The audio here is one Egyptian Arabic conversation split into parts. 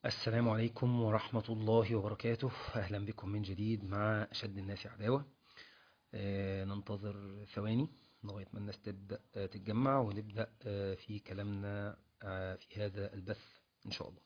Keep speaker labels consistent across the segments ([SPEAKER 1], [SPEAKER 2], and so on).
[SPEAKER 1] السلام عليكم ورحمة الله وبركاته أهلا بكم من جديد مع أشد الناس عداوة آه، ننتظر ثواني لغاية ما الناس تبدأ آه، تتجمع ونبدأ آه، في كلامنا آه، في هذا البث إن شاء الله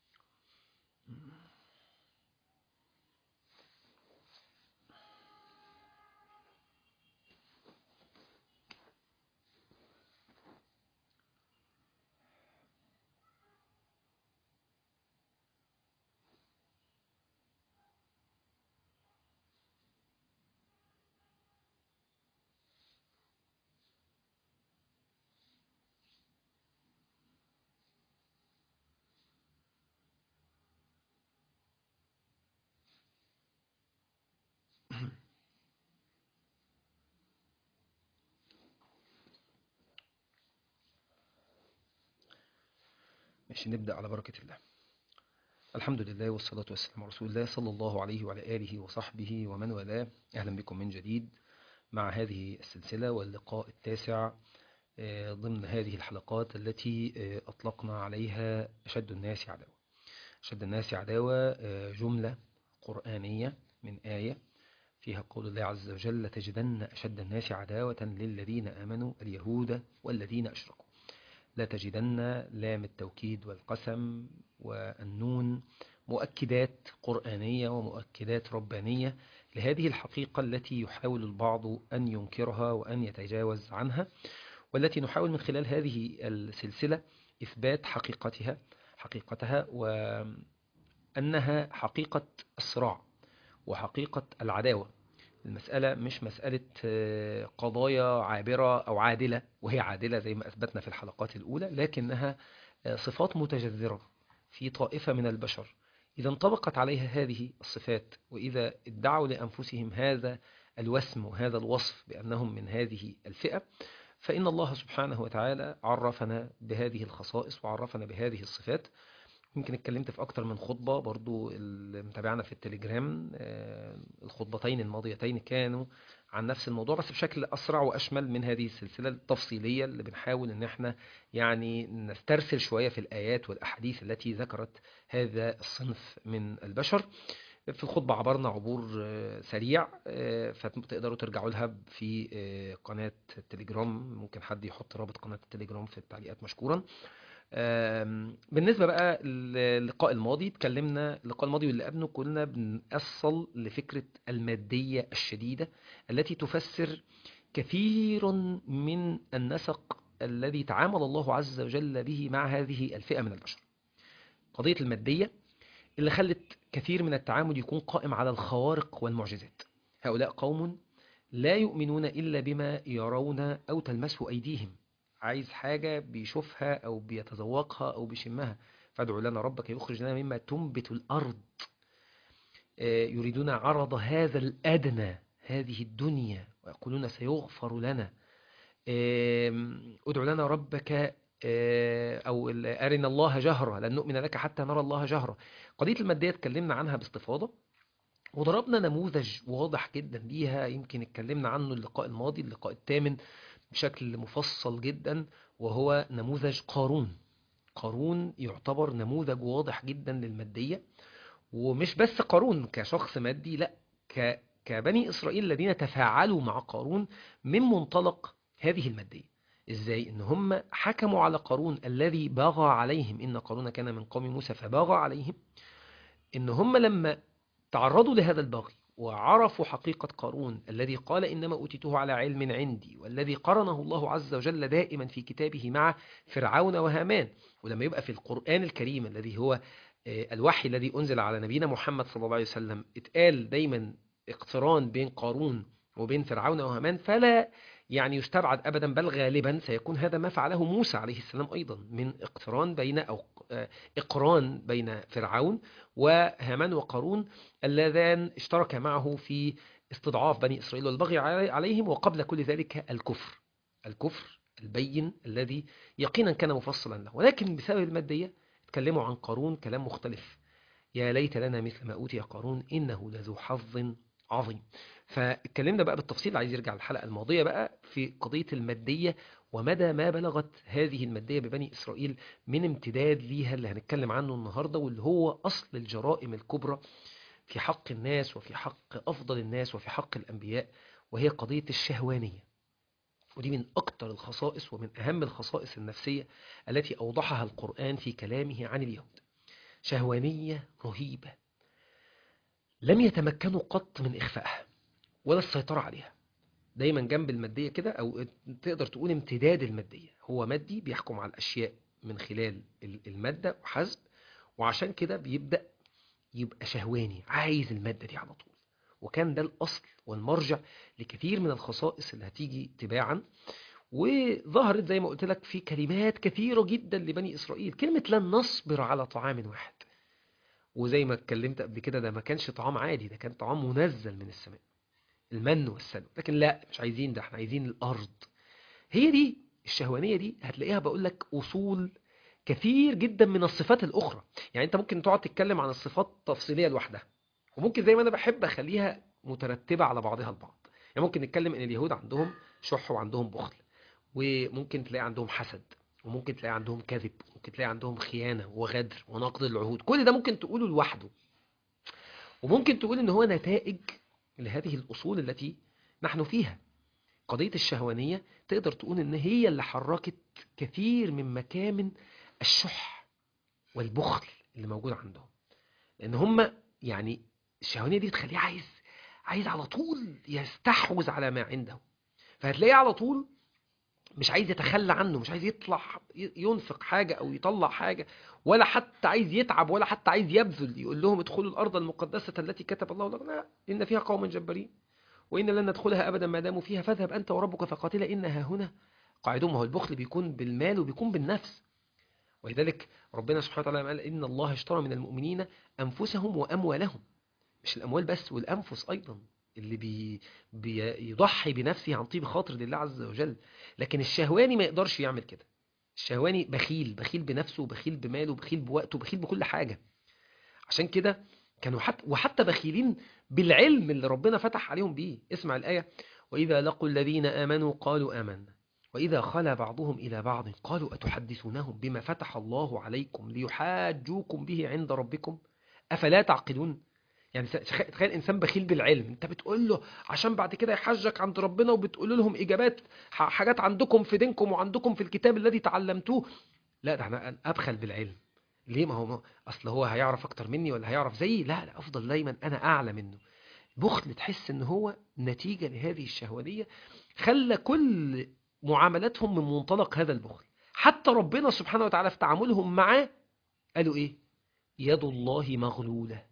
[SPEAKER 1] ماشي نبدأ على بركة الله الحمد لله والصلاة والسلام على رسول الله صلى الله عليه وعلى آله وصحبه ومن والاه أهلا بكم من جديد مع هذه السلسلة واللقاء التاسع آه، ضمن هذه الحلقات التي آه، أطلقنا عليها أشد الناس عداوة أشد الناس عداوة آه، جملة قرآنية من آية فيها قول الله عز وجل لتجدن أشد الناس عداوة للذين آمنوا اليهود والذين أشركوا لا تجدن لام التوكيد والقسم والنون مؤكدات قرآنية ومؤكدات ربانية لهذه الحقيقة التي يحاول البعض أن ينكرها وأن يتجاوز عنها والتي نحاول من خلال هذه السلسلة إثبات حقيقتها حقيقتها وأنها حقيقة الصراع وحقيقة العداوة المسألة مش مسألة آه، قضايا عابرة أو عادلة وهي عادلة زي ما أثبتنا في الحلقات الأولى لكنها آه، صفات متجذرة في طائفة من البشر إذا انطبقت عليها هذه الصفات وإذا ادعوا لأنفسهم هذا الوسم وهذا الوصف بأنهم من هذه الفئة فإن الله سبحانه وتعالى عرفنا بهذه الخصائص وعرفنا بهذه الصفات يمكن اتكلمت في أكتر من خطبة برضو اللي متابعنا في التليجرام آه، الخطبتين الماضيتين كانوا عن نفس الموضوع بس بشكل أسرع وأشمل من هذه السلسلة التفصيلية اللي بنحاول إن احنا يعني نسترسل شوية في الآيات والأحاديث التي ذكرت هذا الصنف من البشر في الخطبة عبرنا عبور آه، سريع آه، فتقدروا ترجعوا لها في آه، قناة التليجرام ممكن حد يحط رابط قناة التليجرام في التعليقات مشكورا آم، بالنسبة بقى للقاء الماضي اتكلمنا اللقاء الماضي واللي قبله كنا بنأصل لفكرة المادية الشديدة التي تفسر كثير من النسق الذي تعامل الله عز وجل به مع هذه الفئة من البشر قضية المادية اللي خلت كثير من التعامل يكون قائم على الخوارق والمعجزات هؤلاء قوم لا يؤمنون إلا بما يرون أو تلمسه أيديهم عايز حاجة بيشوفها أو بيتذوقها أو بيشمها فادعوا لنا ربك يخرج لنا مما تنبت الأرض آه، يريدون عرض هذا الأدنى هذه الدنيا ويقولون سيغفر لنا آم، ادع لنا ربك آه، أو ال- أرنا الله جهرة لن نؤمن لك حتى نرى الله جهرة قضية المادية اتكلمنا عنها باستفاضة وضربنا نموذج واضح جدا ليها يمكن اتكلمنا عنه اللقاء الماضي اللقاء الثامن بشكل مفصل جدا وهو نموذج قارون قارون يعتبر نموذج واضح جدا للمادية ومش بس قارون كشخص مادي لا ك كبني إسرائيل الذين تفاعلوا مع قارون من منطلق هذه المادية ازاي ان هم حكموا على قارون الذي بغى عليهم ان قارون كان من قوم موسى فبغى عليهم ان هم لما تعرضوا لهذا البغي وعرفوا حقيقة قارون الذي قال إنما أوتيته على علم عندي والذي قرنه الله عز وجل دائما في كتابه مع فرعون وهامان ولما يبقى في القرآن الكريم الذي هو آه، الوحي الذي أنزل على نبينا محمد صلى الله عليه وسلم اتقال دايما اقتران بين قارون وبين فرعون وهامان فلا يعني يستبعد أبدا بل غالبا سيكون هذا ما فعله موسى عليه السلام أيضا من اقتران بين أو آه، إقران بين فرعون وهامان وقارون اللذان اشترك معه في استضعاف بني إسرائيل والبغي علي- عليهم وقبل كل ذلك الكفر الكفر البين الذي يقينا كان مفصلا له ولكن بسبب المادية اتكلموا عن قارون كلام مختلف يا ليت لنا مثل ما أوتي قارون إنه لذو حظ عظيم فاتكلمنا بقى بالتفصيل عايز يرجع الحلقة الماضية بقى في قضية المادية ومدى ما بلغت هذه المادية ببني إسرائيل من امتداد ليها اللي هنتكلم عنه النهاردة واللي هو أصل الجرائم الكبرى في حق الناس وفي حق أفضل الناس وفي حق الأنبياء وهي قضية الشهوانية ودي من أكثر الخصائص ومن أهم الخصائص النفسية التي أوضحها القرآن في كلامه عن اليهود شهوانية رهيبة لم يتمكنوا قط من إخفائها ولا السيطرة عليها دايما جنب المادية كده أو تقدر تقول امتداد المادية هو مادي بيحكم على الأشياء من خلال المادة وحسب وعشان كده بيبدأ يبقى شهواني عايز المادة دي على طول وكان ده الأصل والمرجع لكثير من الخصائص اللي هتيجي تباعا وظهرت زي ما قلت لك في كلمات كثيرة جدا لبني إسرائيل كلمة لن نصبر على طعام واحد وزي ما اتكلمت قبل كده ده ما كانش طعام عادي ده كان طعام منزل من السماء المن والسلوى لكن لا مش عايزين ده احنا عايزين الأرض هي دي الشهوانية دي هتلاقيها بقول لك أصول كثير جدا من الصفات الأخرى يعني أنت ممكن تقعد تتكلم عن الصفات تفصيلية لوحدها وممكن زي ما أنا بحب أخليها مترتبة على بعضها البعض يعني ممكن نتكلم إن اليهود عندهم شح وعندهم بخل وممكن تلاقي عندهم حسد وممكن تلاقي عندهم كذب وممكن تلاقي عندهم خيانة وغدر ونقض العهود كل ده ممكن تقوله لوحده وممكن تقول إن هو نتائج لهذه الأصول التي نحن فيها قضية الشهوانية تقدر تقول إن هي اللي حركت كثير من مكامن الشح والبخل اللي موجود عندهم لأن هم يعني الشهوانية دي تخليه عايز عايز على طول يستحوذ على ما عنده فهتلاقيه على طول مش عايز يتخلى عنه مش عايز يطلع ينفق حاجة أو يطلع حاجة ولا حتى عايز يتعب ولا حتى عايز يبذل يقول لهم ادخلوا الأرض المقدسة التي كتب الله لكم لا إن فيها قوم جبارين وإن لن ندخلها أبدا ما داموا فيها فاذهب أنت وربك فقاتلا إنها هنا قاعدون ما هو البخل بيكون بالمال وبيكون بالنفس ولذلك ربنا سبحانه وتعالى قال إن الله اشترى من المؤمنين أنفسهم وأموالهم مش الأموال بس والأنفس أيضا اللي بي بيضحي بنفسه عن طيب خاطر لله عز وجل لكن الشهواني ما يقدرش يعمل كده الشهواني بخيل بخيل بنفسه بخيل بماله بخيل بوقته بخيل بكل حاجة عشان كده كانوا حتى وحتى بخيلين بالعلم اللي ربنا فتح عليهم بيه اسمع الآية وإذا لقوا الذين آمنوا قالوا آمنا وإذا خلا بعضهم إلى بعض قالوا أتحدثونهم بما فتح الله عليكم ليحاجوكم به عند ربكم أفلا تعقلون يعني تخيل انسان بخيل بالعلم انت بتقول له عشان بعد كده يحجك عند ربنا وبتقول لهم اجابات حاجات عندكم في دينكم وعندكم في الكتاب الذي تعلمتوه لا ده انا ابخل بالعلم ليه ما هو اصل هو هيعرف اكتر مني ولا هيعرف زيي لا لا افضل دايما انا اعلى منه بخل تحس ان هو نتيجة لهذه الشهوانية خلى كل معاملاتهم من منطلق هذا البخل حتى ربنا سبحانه وتعالى في تعاملهم معاه قالوا ايه يد الله مغلوله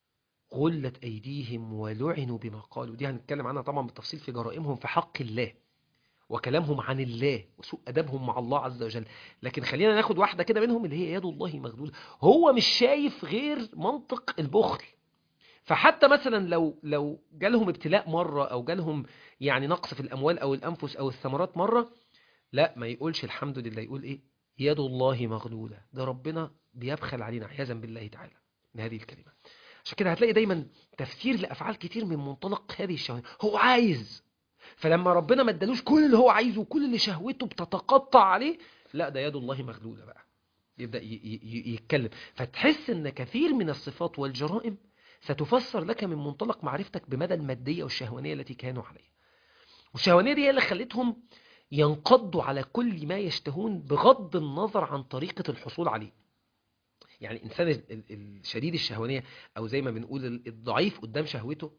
[SPEAKER 1] غلت أيديهم ولعنوا بما قالوا دي هنتكلم عنها طبعا بالتفصيل في جرائمهم في حق الله وكلامهم عن الله وسوء أدبهم مع الله عز وجل لكن خلينا ناخد واحدة كده منهم اللي هي يد الله مغلولة هو مش شايف غير منطق البخل فحتى مثلا لو لو جالهم ابتلاء مرة أو جالهم يعني نقص في الأموال أو الأنفس أو الثمرات مرة لا ما يقولش الحمد لله يقول إيه يد الله مغلولة ده ربنا بيبخل علينا عياذا بالله تعالى من هذه الكلمة عشان كده هتلاقي دايما تفسير لأفعال كتير من منطلق هذه الشهوة هو عايز فلما ربنا ما ادالوش كل اللي هو عايزه وكل اللي شهوته بتتقطع عليه لا ده يد الله مغلولة بقى يبدأ يتكلم فتحس ان كثير من الصفات والجرائم ستفسر لك من منطلق معرفتك بمدى المادية والشهوانية التي كانوا عليها والشهوانية دي هي اللي خلتهم ينقضوا على كل ما يشتهون بغض النظر عن طريقة الحصول عليه يعني الإنسان الشديد الشهوانية أو زي ما بنقول الضعيف قدام شهوته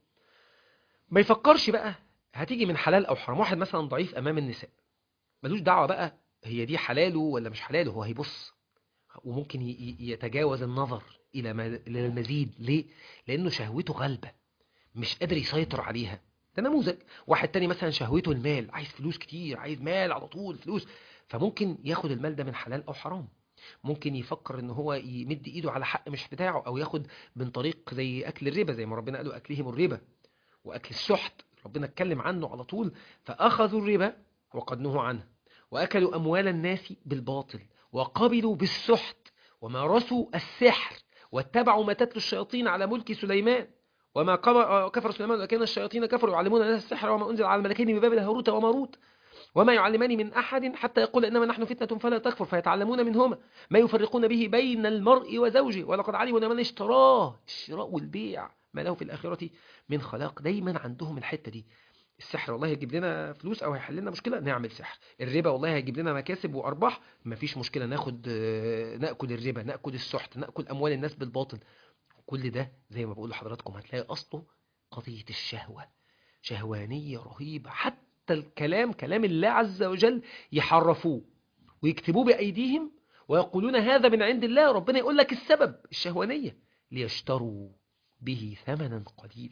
[SPEAKER 1] ما يفكرش بقى هتيجي من حلال أو حرام واحد مثلا ضعيف أمام النساء ملوش دعوة بقى هي دي حلاله ولا مش حلاله هو هيبص وممكن يتجاوز النظر إلى المزيد ليه؟ لأنه شهوته غالبة مش قادر يسيطر عليها ده نموذج واحد تاني مثلا شهوته المال عايز فلوس كتير عايز مال على طول فلوس فممكن ياخد المال ده من حلال أو حرام ممكن يفكر ان هو يمد ايده على حق مش بتاعه او ياخد من طريق زي اكل الربا زي ما ربنا قالوا اكلهم الربا واكل السحت ربنا اتكلم عنه على طول فاخذوا الربا وقد نهوا عنه واكلوا اموال الناس بالباطل وقبلوا بالسحت ومارسوا السحر واتبعوا ما تتلو الشياطين على ملك سليمان وما كفر سليمان ولكن الشياطين كفروا يعلمون الناس السحر وما انزل على الملكين ببابل هاروت وماروت وما يعلمان من أحد حتى يقول إنما نحن فتنة فلا تكفر فيتعلمون منهما ما يفرقون به بين المرء وزوجه ولقد علموا من اشتراه الشراء والبيع ما له في الآخرة من خلاق دايما عندهم الحتة دي السحر والله هيجيب لنا فلوس او هيحل لنا مشكله نعمل سحر الربا والله هيجيب لنا مكاسب وارباح مفيش مشكله ناخد آه، ناكل الربا ناكل السحت ناكل اموال الناس بالباطل كل ده زي ما بقول لحضراتكم هتلاقي اصله قضيه الشهوه شهوانيه رهيبه حتى الكلام كلام الله عز وجل يحرفوه ويكتبوه بايديهم ويقولون هذا من عند الله ربنا يقول لك السبب الشهوانيه ليشتروا به ثمنا قليلا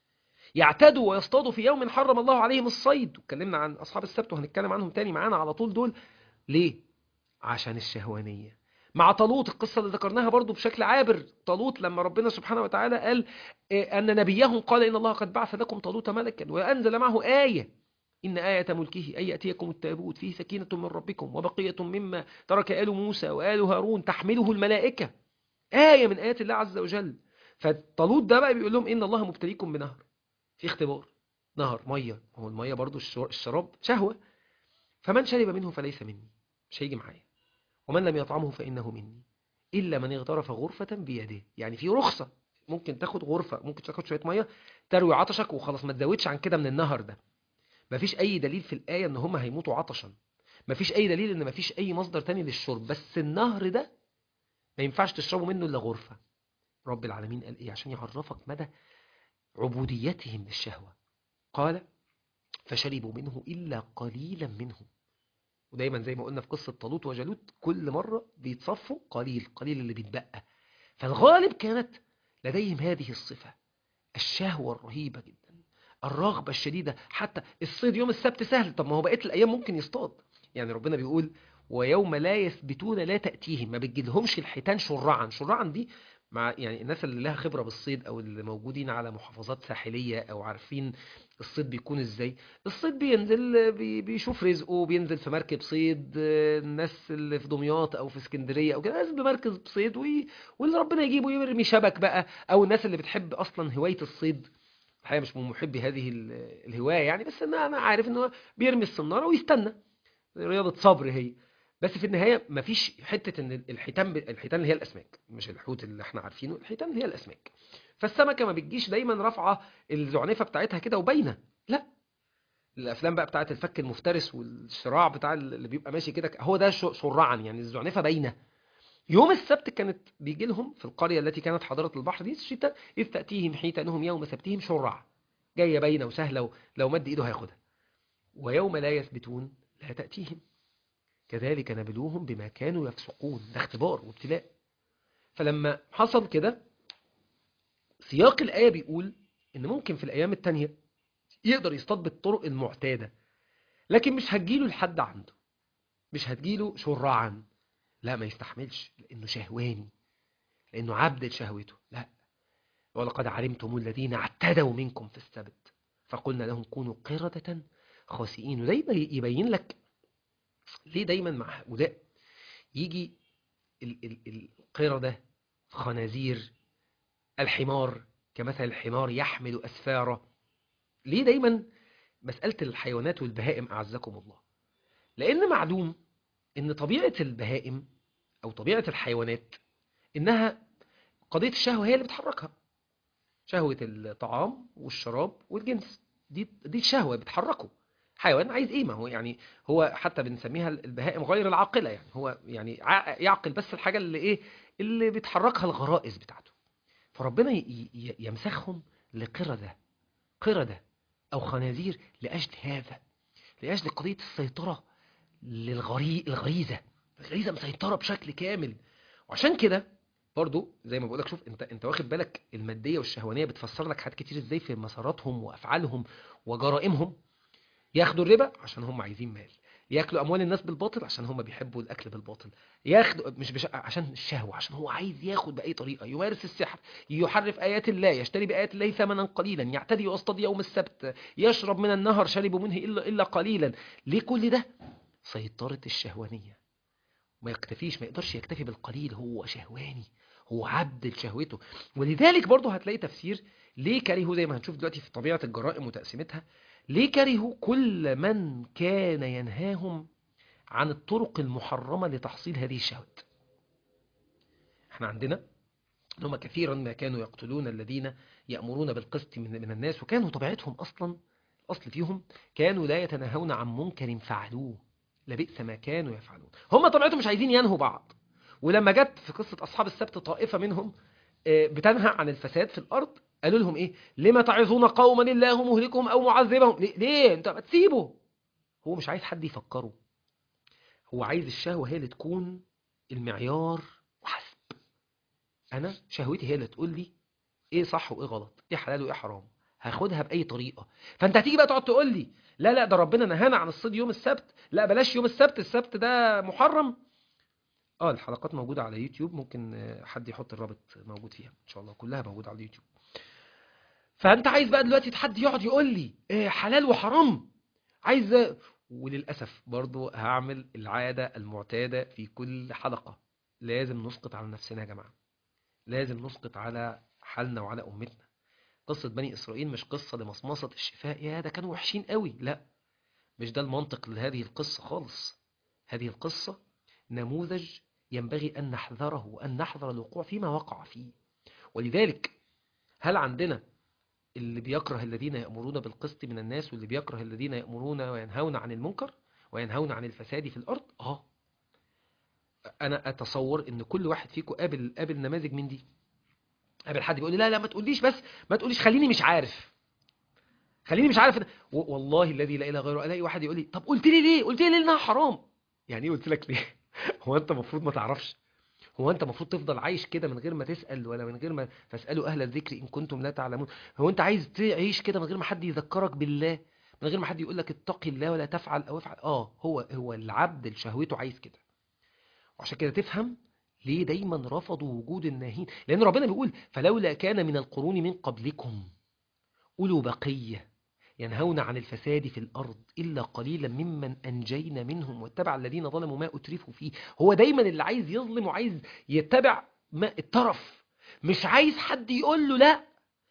[SPEAKER 1] يعتدوا ويصطادوا في يوم حرم الله عليهم الصيد واتكلمنا عن أصحاب السبت وهنتكلم عنهم تاني معانا على طول دول ليه؟ عشان الشهوانية مع طالوت القصة اللي ذكرناها برضو بشكل عابر طالوت لما ربنا سبحانه وتعالى قال إيه، أن نبيهم قال إن الله قد بعث لكم طالوت ملكا وأنزل معه آية إن آية ملكه أن يأتيكم التابوت فيه سكينة من ربكم وبقية مما ترك آل موسى وآل هارون تحمله الملائكة آية من آيات الله عز وجل فطالوت ده بقى بيقول لهم إن الله مبتليكم بنهر في اختبار نهر ميه هو الميه برضو الشر- الشراب شهوه فمن شرب منه فليس مني مش هيجي معايا ومن لم يطعمه فانه مني الا من اغترف غرفه بيده يعني في رخصه ممكن تاخد غرفه ممكن تاخد شويه ميه تروي عطشك وخلاص ما تزودش عن كده من النهر ده مفيش اي دليل في الايه ان هم هيموتوا عطشا مفيش اي دليل ان مفيش اي مصدر تاني للشرب بس النهر ده ما ينفعش تشربوا منه الا غرفه رب العالمين قال ايه عشان يعرفك مدى عبوديتهم للشهوة قال فشربوا منه إلا قليلا منهم ودايما زي ما قلنا في قصة طالوت وجالوت كل مرة بيتصفوا قليل قليل اللي بيتبقى فالغالب كانت لديهم هذه الصفة الشهوة الرهيبة جدا الرغبة الشديدة حتى الصيد يوم السبت سهل طب ما هو بقية الأيام ممكن يصطاد يعني ربنا بيقول ويوم لا يثبتون لا تأتيهم ما بتجيلهمش الحيتان شرعا شرعا دي مع يعني الناس اللي لها خبرة بالصيد او اللي موجودين على محافظات ساحلية او عارفين الصيد بيكون ازاي الصيد بينزل بي- بيشوف رزقه بينزل في مركب صيد آه، الناس اللي في دمياط او في اسكندرية او كده نازل بمركب صيد وي... واللي ربنا يجيبه يرمي شبك بقى او الناس اللي بتحب اصلا هواية الصيد الحقيقة مش من محبي هذه ال- الهواية يعني بس انا انا عارف ان هو بيرمي الصنارة ويستنى رياضة صبر هي بس في النهاية مفيش حتة ان الحيتان ب... الحيتان اللي هي الاسماك مش الحوت اللي احنا عارفينه الحيتان اللي هي الاسماك فالسمكة ما بتجيش دايما رافعة الزعنفة بتاعتها كده وباينة لا الافلام بقى بتاعت الفك المفترس والصراع بتاع اللي بيبقى ماشي كده هو ده ش- شرعا يعني الزعنفة باينة يوم السبت كانت بيجي لهم في القرية التي كانت حاضرة البحر دي الشتاء إذ تأتيهم حيتانهم يوم سبتهم شرع جاية باينة وسهلة لو مد إيده هياخدها ويوم لا يثبتون لا تأتيهم كذلك نبلوهم بما كانوا يفسقون ده اختبار وابتلاء فلما حصل كده سياق الآية بيقول إن ممكن في الأيام التانية يقدر يصطاد بالطرق المعتادة لكن مش هتجيله لحد عنده مش هتجيله شرعا لا ما يستحملش لأنه شهواني لأنه عبد لشهوته لا ولقد علمتم الذين اعتدوا منكم في السبت فقلنا لهم كونوا قردة خاسئين ودايما يبين لك ليه دايما مع هؤلاء يجي ال- ال- القردة خنازير الحمار كمثل الحمار يحمل أسفاره ليه دايما مسألة الحيوانات والبهائم أعزكم الله لأن معلوم إن طبيعة البهائم أو طبيعة الحيوانات إنها قضية الشهوة هي اللي بتحركها شهوة الطعام والشراب والجنس دي دي الشهوة بتحركه حيوان عايز ايه ما هو يعني هو حتى بنسميها البهائم غير العاقلة يعني هو يعني ع- يعقل بس الحاجة اللي ايه اللي بتحركها الغرائز بتاعته فربنا ي- ي- يمسخهم لقردة قردة أو خنازير لأجل هذا لأجل قضية السيطرة للغري... الغريزة الغريزة مسيطرة بشكل كامل وعشان كده برضو زي ما بقولك شوف انت انت واخد بالك المادية والشهوانية بتفسر لك حاجات كتير ازاي في مساراتهم وافعالهم وجرائمهم ياخدوا الربا عشان هم عايزين مال ياكلوا اموال الناس بالباطل عشان هم بيحبوا الاكل بالباطل ياخدوا مش بش... عشان الشهوه عشان هو عايز ياخد باي طريقه يمارس السحر يحرف ايات الله يشتري بايات الله ثمنا قليلا يعتدي ويصطاد يوم السبت يشرب من النهر شربوا منه الا الا قليلا ليه كل ده سيطره الشهوانيه ما يكتفيش ما يقدرش يكتفي بالقليل هو شهواني هو عبد لشهوته ولذلك برضه هتلاقي تفسير ليه كرهوا زي ما هنشوف دلوقتي في طبيعه الجرائم وتقسيمتها ليه كرهوا كل من كان ينهاهم عن الطرق المحرمة لتحصيل هذه الشهوات احنا عندنا هم كثيرا ما كانوا يقتلون الذين يأمرون بالقسط من, من الناس وكانوا طبيعتهم أصلا الأصل فيهم كانوا لا يتناهون عن منكر فعلوه لبئس ما كانوا يفعلون هم طبيعتهم مش عايزين ينهوا بعض ولما جت في قصة أصحاب السبت طائفة منهم بتنهى عن الفساد في الأرض قالوا لهم إيه لما تعظون قوما الله مهلكهم أو معذبهم ليه, ليه؟ أنت ما تسيبه هو مش عايز حد يفكره هو عايز الشهوة هي اللي تكون المعيار وحسب أنا شهوتي هي اللي تقول لي إيه صح وإيه غلط إيه حلال وإيه حرام هاخدها بأي طريقة فأنت هتيجي بقى تقعد تقول لي لا لا ده ربنا نهانا عن الصيد يوم السبت لا بلاش يوم السبت السبت ده محرم اه الحلقات موجودة على يوتيوب ممكن حد يحط الرابط موجود فيها ان شاء الله كلها موجودة على اليوتيوب فانت عايز بقى دلوقتي حد يقعد يقول لي إيه حلال وحرام عايز وللأسف برضو هعمل العادة المعتادة في كل حلقة لازم نسقط على نفسنا يا جماعة لازم نسقط على حالنا وعلى أمتنا قصة بني إسرائيل مش قصة لمصمصة الشفاء يا ده كانوا وحشين قوي لا مش ده المنطق لهذه القصة خالص هذه القصة نموذج ينبغي أن نحذره وأن نحذر الوقوع فيما وقع فيه ولذلك هل عندنا اللي بيكره الذين يأمرون بالقسط من الناس واللي بيكره الذين يأمرون وينهون عن المنكر وينهون عن الفساد في الأرض آه أنا أتصور أن كل واحد فيكم قابل, قابل نماذج من دي قابل حد بيقول لي لا لا ما تقوليش بس ما تقوليش خليني مش عارف خليني مش عارف والله الذي لا اله غيره الاقي واحد يقول لي طب قلت لي ليه قلت لي ليه انها حرام يعني ايه قلت لك ليه هو انت المفروض ما تعرفش هو انت المفروض تفضل عايش كده من غير ما تسأل ولا من غير ما فاسألوا اهل الذكر ان كنتم لا تعلمون هو انت عايز تعيش كده من غير ما حد يذكرك بالله من غير ما حد يقول لك اتقي الله ولا تفعل او افعل اه هو هو العبد اللي شهوته عايز كده وعشان كده تفهم ليه دايما رفضوا وجود الناهين لان ربنا بيقول فلولا كان من القرون من قبلكم أولو بقية ينهون عن الفساد في الأرض إلا قليلا ممن أنجينا منهم واتبع الذين ظلموا ما أترفوا فيه هو دايما اللي عايز يظلم وعايز يتبع ما الطرف مش عايز حد يقول له لا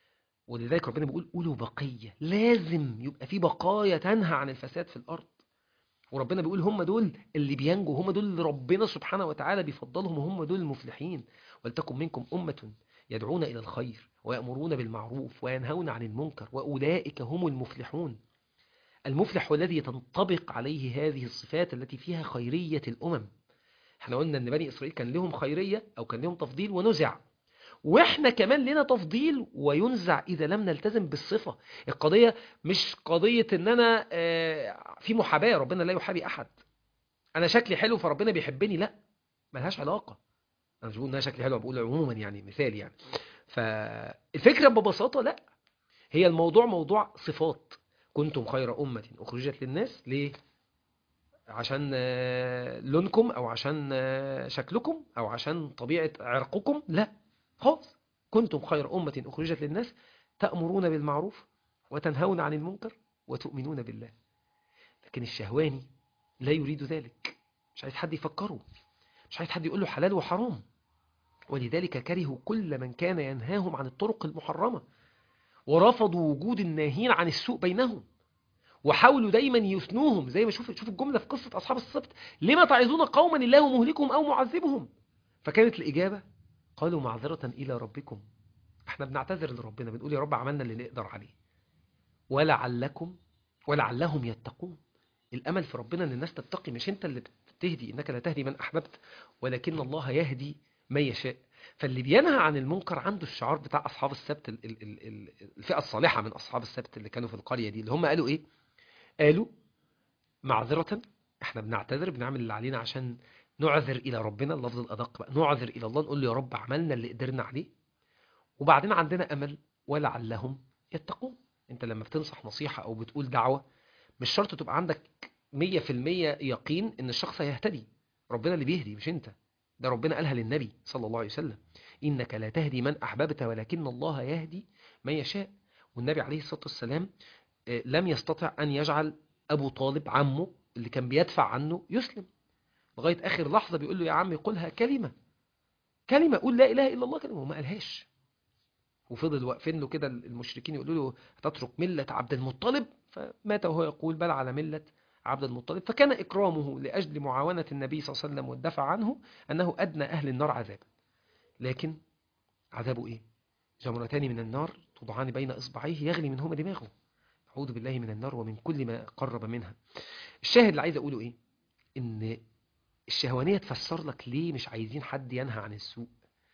[SPEAKER 1] ولذلك ربنا بيقول أولو بقية لازم يبقى في بقايا تنهى عن الفساد في الأرض وربنا بيقول هم دول اللي بينجوا هم دول اللي ربنا سبحانه وتعالى بيفضلهم وهم دول المفلحين ولتكن منكم أمة يدعون إلى الخير ويأمرون بالمعروف وينهون عن المنكر وأولئك هم المفلحون المفلح هو الذي تنطبق عليه هذه الصفات التي فيها خيرية الأمم احنا قلنا ان بني إسرائيل كان لهم خيرية أو كان لهم تفضيل ونزع واحنا كمان لنا تفضيل وينزع إذا لم نلتزم بالصفة القضية مش قضية ان انا في محاباة ربنا لا يحابي أحد انا شكلي حلو فربنا بيحبني لا ملهاش علاقة انا مش بقول انها شكلي حلو بقول عموما يعني مثال يعني فالفكرة ببساطة لا هي الموضوع موضوع صفات كنتم خير أمة أخرجت للناس ليه عشان لونكم أو عشان شكلكم أو عشان طبيعة عرقكم لا خالص كنتم خير أمة أخرجت للناس تأمرون بالمعروف وتنهون عن المنكر وتؤمنون بالله لكن الشهواني لا يريد ذلك مش عايز حد يفكره مش عايز حد يقول له حلال وحرام ولذلك كرهوا كل من كان ينهاهم عن الطرق المحرمة ورفضوا وجود الناهين عن السوء بينهم وحاولوا دايما يثنوهم زي ما شوف شوف الجملة في قصة أصحاب السبت لما تعظون قوما الله مهلكهم أو معذبهم فكانت الإجابة قالوا معذرة إلى ربكم احنا بنعتذر لربنا بنقول يا رب عملنا اللي نقدر عليه ولعلكم ولعلهم يتقون الأمل في ربنا أن الناس تتقي مش أنت اللي بتهدي إنك لا تهدي من أحببت ولكن الله يهدي من يشاء فاللي بينهى عن المنكر عنده الشعار بتاع أصحاب السبت ال ال ال الفئة الصالحة من أصحاب السبت اللي كانوا في القرية دي اللي هم قالوا إيه قالوا معذرة احنا بنعتذر بنعمل اللي علينا عشان نعذر إلى ربنا اللفظ الأدق بقى نعذر إلى الله نقول له يا رب عملنا اللي قدرنا عليه وبعدين عندنا أمل ولعلهم يتقون انت لما بتنصح نصيحة أو بتقول دعوة مش شرط تبقى عندك 100% يقين ان الشخص هيهتدي ربنا اللي بيهدي مش انت ده ربنا قالها للنبي صلى الله عليه وسلم إنك لا تهدي من أحببت ولكن الله يهدي من يشاء والنبي عليه الصلاة والسلام لم يستطع أن يجعل أبو طالب عمه اللي كان بيدفع عنه يسلم لغاية آخر لحظة بيقول له يا عمي قلها كلمة كلمة قول لا إله إلا الله كلمة وما قالهاش وفضل واقفين له كده المشركين يقولوا له تترك ملة عبد المطلب فمات وهو يقول بل على ملة عبد المطلب فكان إكرامه لأجل معاونة النبي صلى الله عليه وسلم والدفع عنه أنه أدنى أهل النار عذابا لكن عذابه إيه؟ جمرتان من النار توضعان بين إصبعيه يغلي منهما دماغه أعوذ بالله من النار ومن كل ما قرب منها الشاهد اللي عايز أقوله إيه؟ إن الشهوانية تفسر لك ليه مش عايزين حد ينهى عن السوء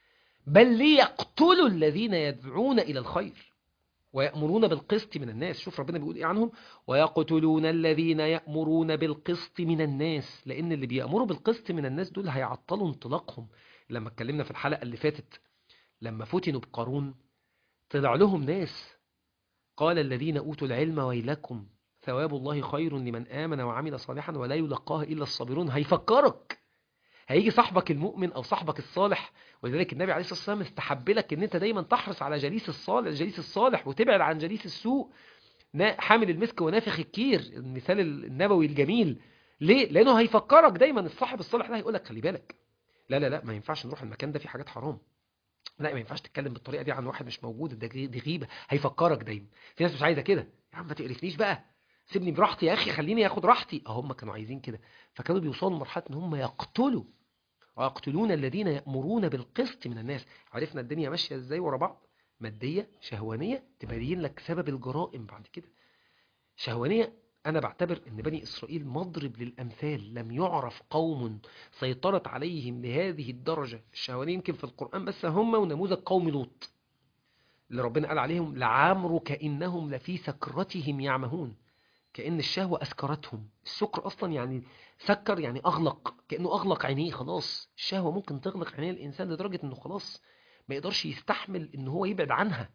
[SPEAKER 1] بل ليقتلوا الذين يدعون إلى الخير ويأمرون بالقسط من الناس شوف ربنا بيقول إيه عنهم ويقتلون الذين يأمرون بالقسط من الناس لأن اللي بيأمروا بالقسط من الناس دول هيعطلوا انطلاقهم لما اتكلمنا في الحلقة اللي فاتت لما فتنوا بقارون طلع لهم ناس قال الذين أوتوا العلم ويلكم ثواب الله خير لمن آمن وعمل صالحا ولا يلقاها إلا الصابرون هيفكرك هيجي صاحبك المؤمن أو صاحبك الصالح ولذلك النبي عليه الصلاة والسلام استحب لك ان انت دايما تحرص على جليس الصالح الجليس الصالح وتبعد عن جليس السوء حامل المسك ونافخ الكير المثال النبوي الجميل ليه؟ لأنه هيفكرك دايما الصاحب الصالح ده هيقول لك خلي بالك لا لا لا ما ينفعش نروح المكان ده فيه حاجات حرام لا ما ينفعش تتكلم بالطريقة دي عن واحد مش موجود ده دي غيبة هيفكرك دايما في ناس مش عايزة كده يا عم ما تقرفنيش بقى سيبني براحتي يا أخي خليني أخد راحتي اه هم كانوا عايزين كده فكانوا بيوصلوا لمرحلة ان هم يقتلوا ويقتلون الذين يأمرون بالقسط من الناس عرفنا الدنيا ماشية ازاي ورا بعض مادية شهوانية تبين لك سبب الجرائم بعد كده شهوانية أنا بعتبر أن بني إسرائيل مضرب للأمثال لم يعرف قوم سيطرت عليهم لهذه الدرجة الشهوانية يمكن في القرآن بس هم ونموذج قوم لوط اللي ربنا قال عليهم لعمرك إنهم لفي سكرتهم يعمهون كأن الشهوة أسكرتهم السكر أصلا يعني سكر يعني أغلق كأنه أغلق عينيه خلاص الشهوة ممكن تغلق عينيه الإنسان لدرجة أنه خلاص ما يقدرش يستحمل أنه هو يبعد عنها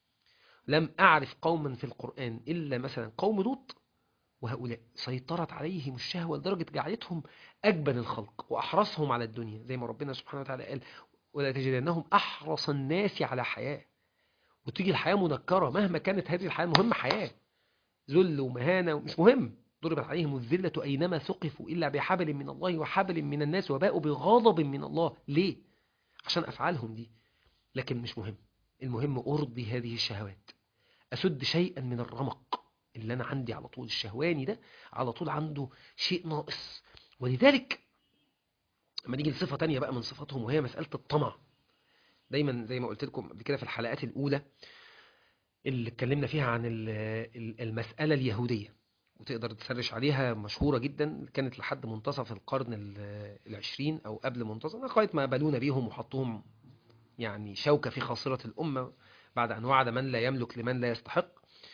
[SPEAKER 1] لم أعرف قوما في القرآن إلا مثلا قوم لوط وهؤلاء سيطرت عليهم الشهوة لدرجة جعلتهم أجبن الخلق وأحرصهم على الدنيا زي ما ربنا سبحانه وتعالى قال ولا تجدنهم أحرص الناس على حياة وتيجي الحياة منكرة مهما كانت هذه الحياة المهم حياة ذل ومهانة مش مهم ضربت عليهم الذلة أينما ثقفوا إلا بحبل من الله وحبل من الناس وباءوا بغضب من الله ليه؟ عشان أفعالهم دي لكن مش مهم المهم أرضي هذه الشهوات أسد شيئا من الرمق اللي أنا عندي على طول الشهواني ده على طول عنده شيء ناقص ولذلك لما نيجي لصفة تانية بقى من صفاتهم وهي مسألة الطمع دايما زي ما قلت لكم قبل كده في الحلقات الأولى اللي اتكلمنا فيها عن المسألة اليهودية وتقدر تسرش عليها مشهورة جدا كانت لحد منتصف القرن العشرين أو قبل منتصف لغاية ما بلونا بيهم وحطوهم يعني شوكة في خاصرة الأمة بعد أن وعد من لا يملك لمن لا يستحق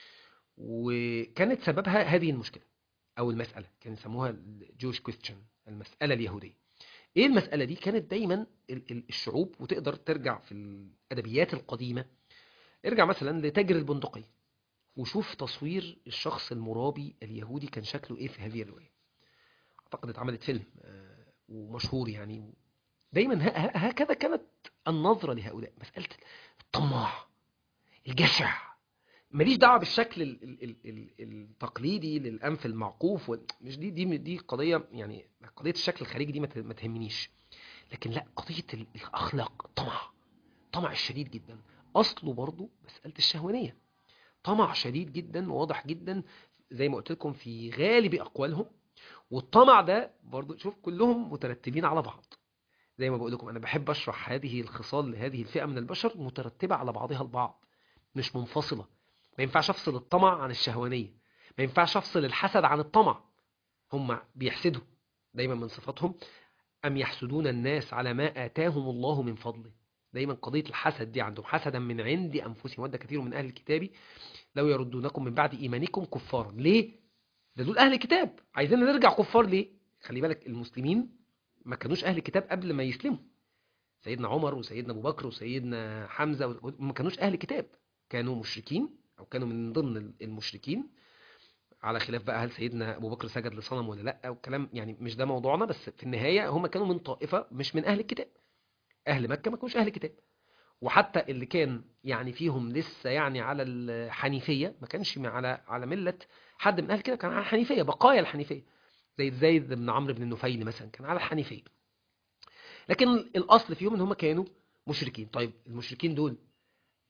[SPEAKER 1] وكانت سببها هذه المشكلة أو المسألة كانوا يسموها الجوش كويستشن المسألة اليهودية إيه المسألة دي كانت دايما الشعوب وتقدر ترجع في الأدبيات القديمة ارجع مثلا لتاجر البندقية وشوف تصوير الشخص المرابي اليهودي كان شكله ايه في هذه الرواية اعتقد اتعملت فيلم ومشهور يعني دايما هكذا كانت النظرة لهؤلاء مسألة الطماع الجشع ماليش دعوه بالشكل ال ال ال ال التقليدي للانف المعقوف مش دي دي دي قضيه يعني قضيه الشكل الخارجي دي ما تهمنيش لكن لا قضيه الاخلاق طمع طمع الشديد جدا اصله برضه مساله الشهوانيه طمع شديد جدا وواضح جدا زي ما قلت لكم في غالب اقوالهم والطمع ده برضه شوف كلهم مترتبين على بعض زي ما بقول لكم انا بحب اشرح هذه الخصال لهذه الفئه من البشر مترتبه على بعضها البعض مش منفصله ما ينفعش افصل الطمع عن الشهوانيه ما ينفعش افصل الحسد عن الطمع هم بيحسدوا دايما من صفاتهم ام يحسدون الناس على ما اتاهم الله من فضله دايما قضيه الحسد دي عندهم حسدا من عند انفسهم وده كثير من اهل الكتاب لو يردونكم من بعد ايمانكم كفارا ليه ده دول اهل الكتاب عايزين نرجع كفار ليه خلي بالك المسلمين ما كانوش اهل الكتاب قبل ما يسلموا سيدنا عمر وسيدنا ابو بكر وسيدنا حمزه ما كانوش اهل كتاب كانوا مشركين او كانوا من ضمن المشركين على خلاف بقى هل سيدنا ابو بكر سجد لصنم ولا لا والكلام يعني مش ده موضوعنا بس في النهايه هم كانوا من طائفه مش من اهل الكتاب اهل مكه ما كانوش اهل الكتاب وحتى اللي كان يعني فيهم لسه يعني على الحنيفيه ما كانش على على مله حد من اهل الكتاب كان على الحنيفيه بقايا الحنيفيه زي زيد بن عمرو بن النفيل مثلا كان على الحنيفيه لكن الاصل فيهم ان هم كانوا مشركين طيب المشركين دول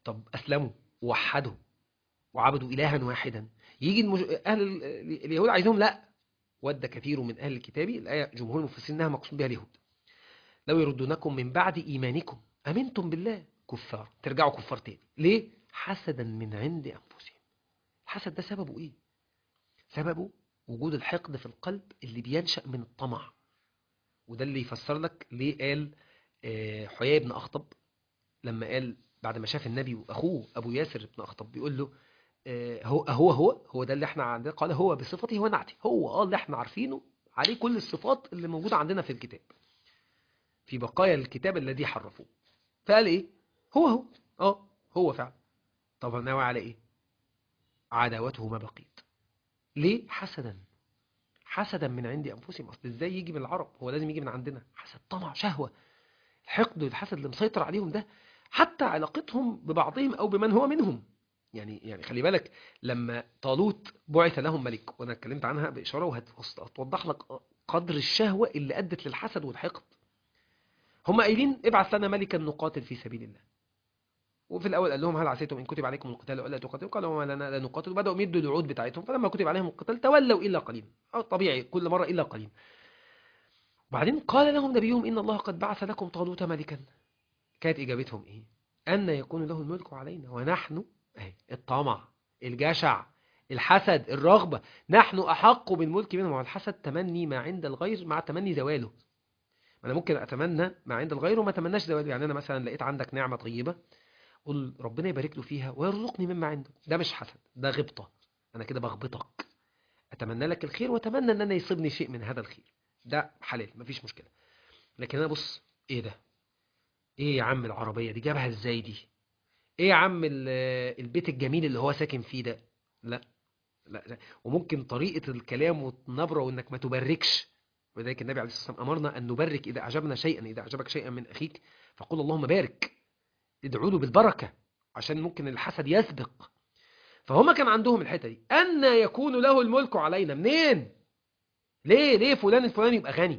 [SPEAKER 1] طب اسلموا ووحدوا وعبدوا الها واحدا يجي المج... اهل ال- اليهود عايزهم لا ود كثير من اهل الكتاب الايه جمهور المفسرين انها مقصود بها اليهود لو يردونكم من بعد ايمانكم امنتم بالله كفار ترجعوا كفار تاني ليه حسدا من عند انفسهم الحسد ده سببه ايه سببه وجود الحقد في القلب اللي بينشأ من الطمع وده اللي يفسر لك ليه قال آه، حيي بن أخطب لما قال بعد ما شاف النبي وأخوه أبو ياسر بن أخطب بيقول له آه، هو هو هو هو ده اللي احنا عندنا قال هو بصفته ونعته هو اه اللي احنا عارفينه عليه كل الصفات اللي موجودة عندنا في الكتاب في بقايا الكتاب الذي حرفوه فقال ايه هو هو اه هو فعلا طب ناوي على ايه عداوته ما بقيت ليه حسدا حسدا من عند انفسهم اصل ازاي يجي من العرب هو لازم يجي من عندنا حسد طمع شهوه الحقد والحسد اللي مسيطر عليهم ده حتى علاقتهم ببعضهم او بمن هو منهم يعني يعني خلي بالك لما طالوت بعث لهم ملك وانا اتكلمت عنها باشاره وهتوضح لك قدر الشهوه اللي ادت للحسد والحقد هم قايلين ابعث لنا ملكا نقاتل في سبيل الله وفي الاول قال لهم هل عسيتم ان كتب عليكم القتال الا تقاتلوا قالوا وما لنا لا نقاتل وبداوا يمدوا الوعود بتاعتهم فلما كتب عليهم القتال تولوا الا قليلا اه طبيعي كل مره الا قليلا وبعدين قال لهم نبيهم ان الله قد بعث لكم طالوت ملكا كانت اجابتهم ايه ان يكون له الملك علينا ونحن اهي الطمع الجشع الحسد الرغبه نحن احق بالملك منهم والحسد تمني ما عند الغير مع تمني زواله انا ممكن اتمنى ما عند الغير وما اتمناش زواله يعني انا مثلا لقيت عندك نعمه طيبه قل ربنا يبارك له فيها ويرزقني مما عنده ده مش حسد ده غبطة أنا كده بغبطك أتمنى لك الخير وأتمنى أن أنا يصيبني شيء من هذا الخير ده حلال مفيش مشكلة لكن أنا بص إيه ده إيه يا عم العربية دي جابها إزاي دي إيه يا عم ال- البيت الجميل اللي هو ساكن فيه ده لا لا, لا. وممكن طريقة الكلام والنبرة وإنك ما تبركش ولذلك النبي عليه الصلاة والسلام أمرنا أن نبرك إذا أعجبنا شيئا إذا أعجبك شيئا من أخيك فقل اللهم بارك ادعوا له بالبركة عشان ممكن الحسد يسبق فهم كان عندهم الحتة دي أن يكون له الملك علينا منين ليه ليه فلان الفلاني يبقى غني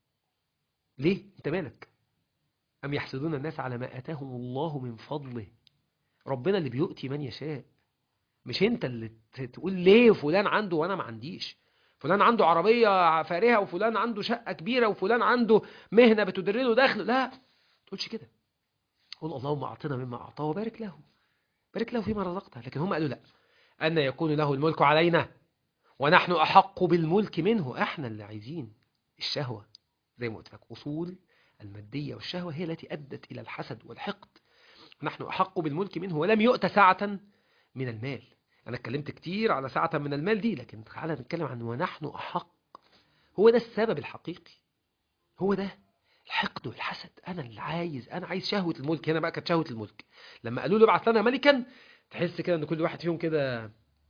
[SPEAKER 1] ليه انت مالك أم يحسدون الناس على ما آتاهم الله من فضله ربنا اللي بيؤتي من يشاء مش انت اللي ت- تقول ليه فلان عنده وانا ما عنديش فلان عنده عربية فارهة وفلان عنده شقة كبيرة وفلان عنده مهنة بتدر له دخل لا ما تقولش كده قل اللهم أعطنا مما أعطاه وبارك له بارك له فيما رزقته لكن هم قالوا لا أن يكون له الملك علينا ونحن أحق بالملك منه احنا اللي عايزين الشهوة زي ما قلت لك أصول المادية والشهوة هي التي أدت إلى الحسد والحقد نحن أحق بالملك منه ولم يؤت ساعة من المال أنا اتكلمت كتير على ساعة من المال دي لكن تعالى نتكلم عن ونحن أحق هو ده السبب الحقيقي هو ده الحقد والحسد انا اللي عايز انا عايز شهوه الملك هنا بقى كانت شهوه الملك لما قالوا له ابعث لنا ملكا تحس كده ان كل واحد فيهم كده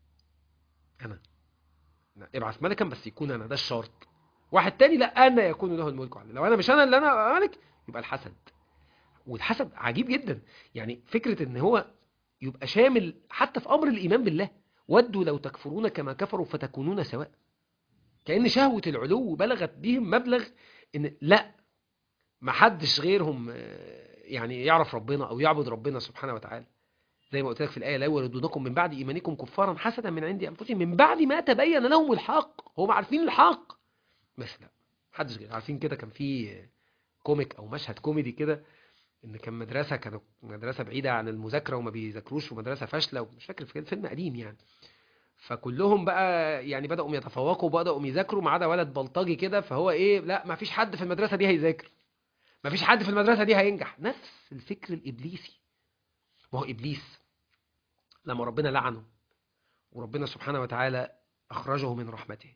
[SPEAKER 1] انا لا، ابعث ملكا بس يكون انا ده الشرط واحد تاني لا انا يكون له الملك علي لو انا مش انا اللي انا ملك يبقى الحسد والحسد عجيب جدا يعني فكره ان هو يبقى شامل حتى في امر الايمان بالله ودوا لو تكفرون كما كفروا فتكونون سواء كأن شهوة العلو بلغت بهم مبلغ ان لا ما حدش غيرهم آه، يعني يعرف ربنا او يعبد ربنا سبحانه وتعالى زي ما قلت لك في الايه لا يردونكم من بعد ايمانكم كفارا حسدا من عند انفسهم من بعد ما تبين لهم الحق هم عارفين الحق بس لا محدش غير عارفين كده كان في كوميك او مشهد كوميدي كده ان كان مدرسه كانوا مدرسه بعيده عن المذاكره وما بيذاكروش ومدرسه فاشله ومش فاكر في فيلم قديم يعني فكلهم بقى يعني بداوا يتفوقوا وبداوا يذاكروا ما عدا ولد بلطجي كده فهو ايه لا ما فيش حد في المدرسه دي هيذاكر ما فيش حد في المدرسه دي هينجح نفس الفكر الابليسي ما هو ابليس لما ربنا لعنه وربنا سبحانه وتعالى اخرجه من رحمته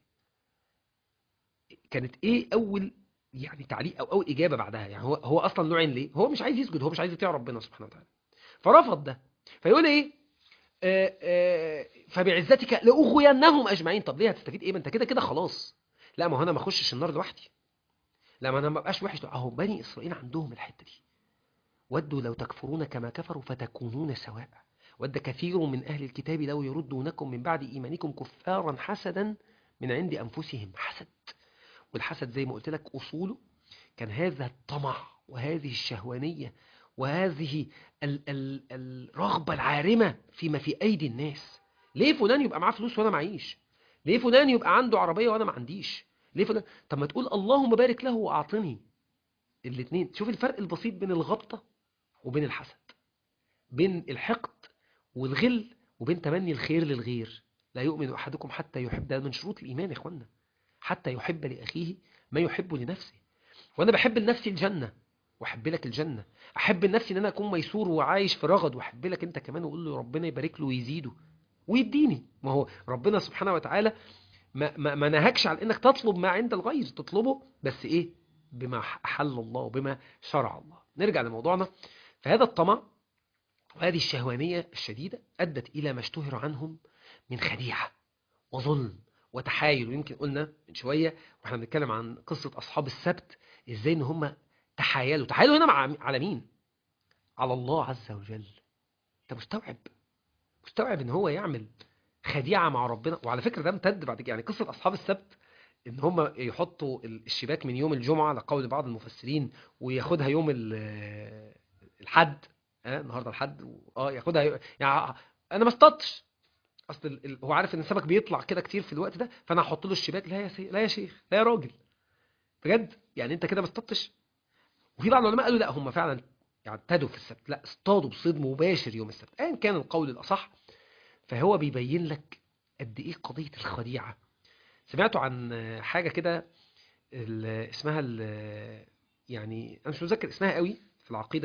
[SPEAKER 1] كانت ايه اول يعني تعليق او اول اجابه بعدها يعني هو هو اصلا لعن ليه هو مش عايز يسجد هو مش عايز يطيع ربنا سبحانه وتعالى فرفض ده فيقول ايه آه، آه، فبعزتك لاغوينهم اجمعين طب ليه هتستفيد ايه ما انت كده كده خلاص لا ما هو انا ما اخشش النار لوحدي لا ما انا ما بقاش وحش اهو بني اسرائيل عندهم الحته دي ودوا لو تكفرون كما كفروا فتكونون سواء ود كثير من اهل الكتاب لو يردونكم من بعد ايمانكم كفارا حسدا من عند انفسهم حسد والحسد زي ما قلت لك اصوله كان هذا الطمع وهذه الشهوانيه وهذه ال ال الرغبة العارمة فيما في أيدي الناس ليه فلان يبقى معاه فلوس وأنا معيش ليه فلان يبقى عنده عربية وأنا ما عنديش ليه فلان طب ما تقول اللهم بارك له وأعطني الاثنين شوف الفرق البسيط بين الغبطة وبين الحسد بين الحقد والغل وبين تمني الخير للغير لا يؤمن أحدكم حتى يحب ده من شروط الإيمان يا إخوانا حتى يحب لأخيه ما يحب لنفسه وأنا بحب لنفسي الجنة واحب لك الجنة احب لنفسي ان انا اكون ميسور وعايش في رغد واحب لك انت كمان واقول له ربنا يبارك له ويزيده ويديني ما هو ربنا سبحانه وتعالى ما, ما, ما نهكش على انك تطلب ما عند الغير تطلبه بس ايه بما احل الله وبما شرع الله نرجع لموضوعنا فهذا الطمع وهذه الشهوانية الشديدة أدت إلى ما اشتهر عنهم من خديعة وظلم وتحايل ويمكن قلنا من شوية واحنا بنتكلم عن قصة أصحاب السبت إزاي إن هم تحايلوا تحايلوا هنا مع على مين على الله عز وجل انت مستوعب مستوعب ان هو يعمل خديعة مع ربنا وعلى فكرة ده امتد بعد كده يعني قصة أصحاب السبت ان هم يحطوا الشباك من يوم الجمعة لقول بعض المفسرين وياخدها يوم الحد اه النهارده الحد اه ياخدها يو... يعني انا ما اصطدتش اصل ال... هو عارف ان السمك بيطلع كده كتير في الوقت ده فانا هحط له الشباك لا يا سي... لا يا شيخ لا يا راجل بجد يعني انت كده ما اصطدتش وفي بعض العلماء قالوا لا هم فعلا اعتدوا في السبت لا اصطادوا بصيد مباشر يوم السبت ايا كان القول الاصح فهو بيبين لك قد ايه قضيه الخديعه سمعتوا عن حاجه كده اسمها ال يعني انا مش متذكر اسمها قوي في العقيده